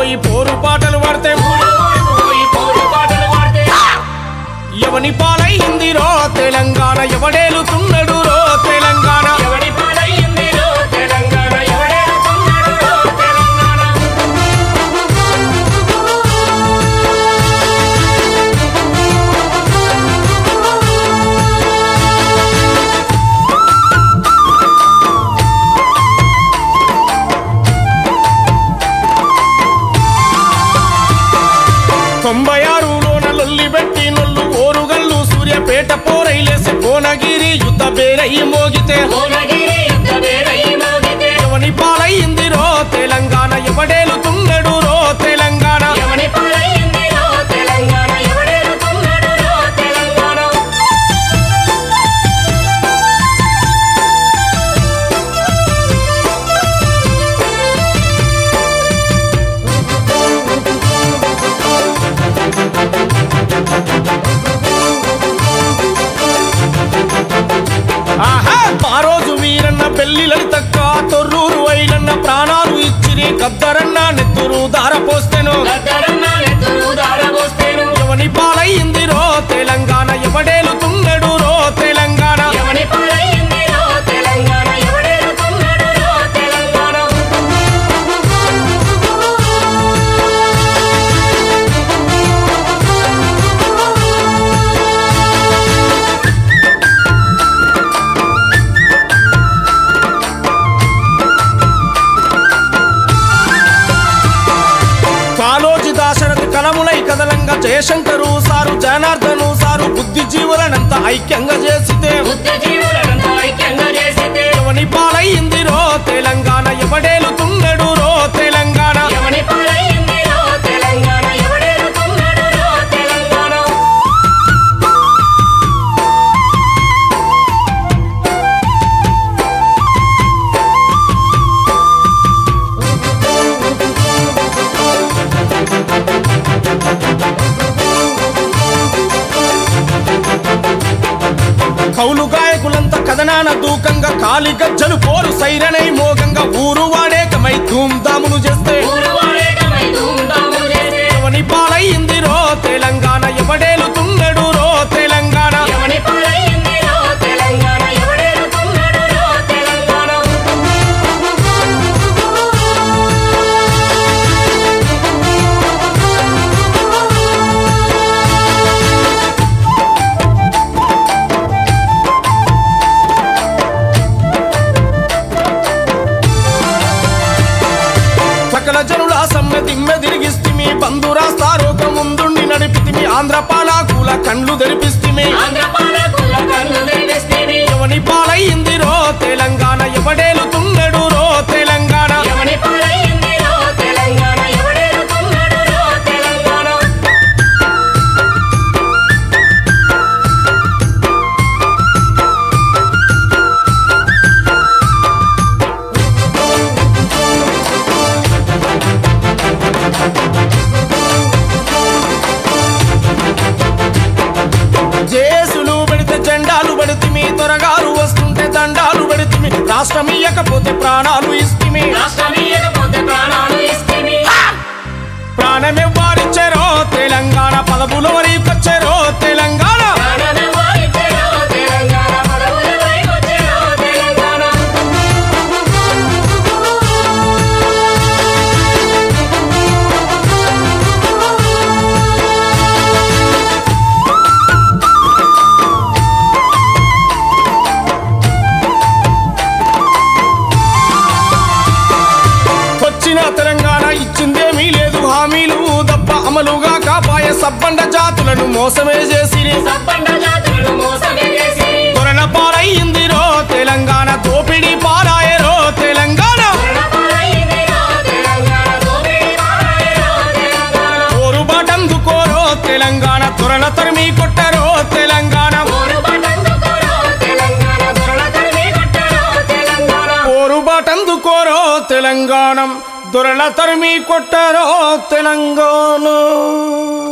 పోయి పోరు పాటలు పాడితే పోయి పోరు పాటలు పాడితే ఎవని పాలైంది రో తెలంగాణ ఎవడేలుతున్నాడు రో తెలంగాణ ఎవడి పాలయ్యింది రో తెలంగాణ ఎవడేడుతున్నాడు రో తెలంగాణ తొంభై ఆరులోన లొల్లి పెట్టి నొల్లు ఓరుగల్లు సూర్యపేట పోరైలేసి కోనగిరి యుద్ధ బేరయ్యి మోగితే భువనగిరి యుద్ధ వేరయ్యి మోగితే ఎవని పాలైంది రో తెలంగాణ ఎవడేలుతున్నాడు రో తెలంగాణ ఎవడి పాలయ్యింది రో తెలంగాణ ఎవడేడుతున్నాడు రో తెలంగాణ ఆహా ఆ రోజు వీరన్న పెళ్లిలని తక్క తొర్రూరు వైలన్న ప్రాణాలు ఇచ్చిరి కద్దరన్న నెత్తురు దార పోస్తెను గద్దరన్న నెత్తురు దారబోస్తేను ఎవని పాలయ్యింది రో తెలంగాణ ఎవడేలుతున్నాడు రో తెలంగాణ ఎవడి పాలయ్యింది రో తెలంగాణ ఎవడేడుతున్నాడు రో తెలంగాణ కాలోజి దాశరథి కలములై కదలంగా జయశంకరు సారు జనార్దను సారు బుద్ధిజీవులనంత ఐక్యంగా చేసితే బుద్ధ జీవులనంతా ఐక్యంగా చేసితే ఎవని పాలయ్యింది రో తెలంగాణ ఎవడేలుతున్నాడు రో తెలంగాణ ఎవడి పాలయ్యింది రో తెలంగాణ ఎవడేడుతున్నాడు రో తెలంగాణ కౌలు గాయకులంతా కథనాన దూకంగా కాలి గజ్జలు పోరు సైరనై మోగంగా ఊరు వాడేకమై ధూమ్ధాములు చేస్తే ఊరు వాడేకమై ధూమ్ధాములు చేసే ఎవని పాలయ్యింది రో తెలంగాణ ఎవడేలుతున్నాడు రో తెలంగాణ ఎవడి పాలయ్యింది రో తెలంగాణ ఎవడేడుతున్నాడు రో తెలంగాణ సకల జనుల సమ్మె దిమ్మె తిరిగిస్తిమి బంధు రాస్తారోక ముందుండి నడిపితిమి ఆంధ్ర పాలాకుల కండ్లు తెరిపిస్తిమి ఆంధ్ర పాలకుల కన్ను తెరిపిస్తేవి ఎవని పాలయ్యింది రో తెలంగాణ ఎవడేలుతున్నాడు రో తెలంగాణ ఎవడి పాలయ్యింది రో తెలంగాణ ఎవడేడుతున్నాడు రో తెలంగాణ జేసులు పెడితే జెండాలు పెడితిమి త్వరగాలు వస్తుంటే దండాలు పెడితిమి రాష్ట్రం ఇయ్యకపోతే ప్రాణాలు ఇస్తిమి రాష్ట్రం ఇయ్యకపోతే ప్రాణాలు ఇస్తేవి ప్రాణమెవ్వారిచ్చారో తెలంగాణ పదవుల వరకొచ్చారో తెలంగాణ ప్రాణమెవ్వరిచ్చారో తెలంగాణ పదవుల వైపొచ్చారో తెలంగాణ వచ్చిన తెలంగాణ ఇచ్చిందేమీ లేదు హామీలు దప్ప అమలుగా కాపాయ సబ్బండ జాతులను మోసమే చేసిరి సబ్బండ జాతులను మోసమే చేసి కొరణ పాలయ్యింది రో తెలంగాణ దోపిడీ పారాయరో తెలంగాణ పాలయ్యింది రో తెలంగాణ దోపిడీ పాలయ్యో తెలంగాణ పోరుబాటందుకోరో తెలంగాణ త్వరణ తరిమి కొట్టరో తెలంగాణ ఊరు పట్టందుకోరో తెలంగాణ దొరల తరిమి కొట్టరో తెలంగాణ పోరుబాటందుకోరో తెలంగాణ దొరల తరిమి కొట్టరో తెలంగాణ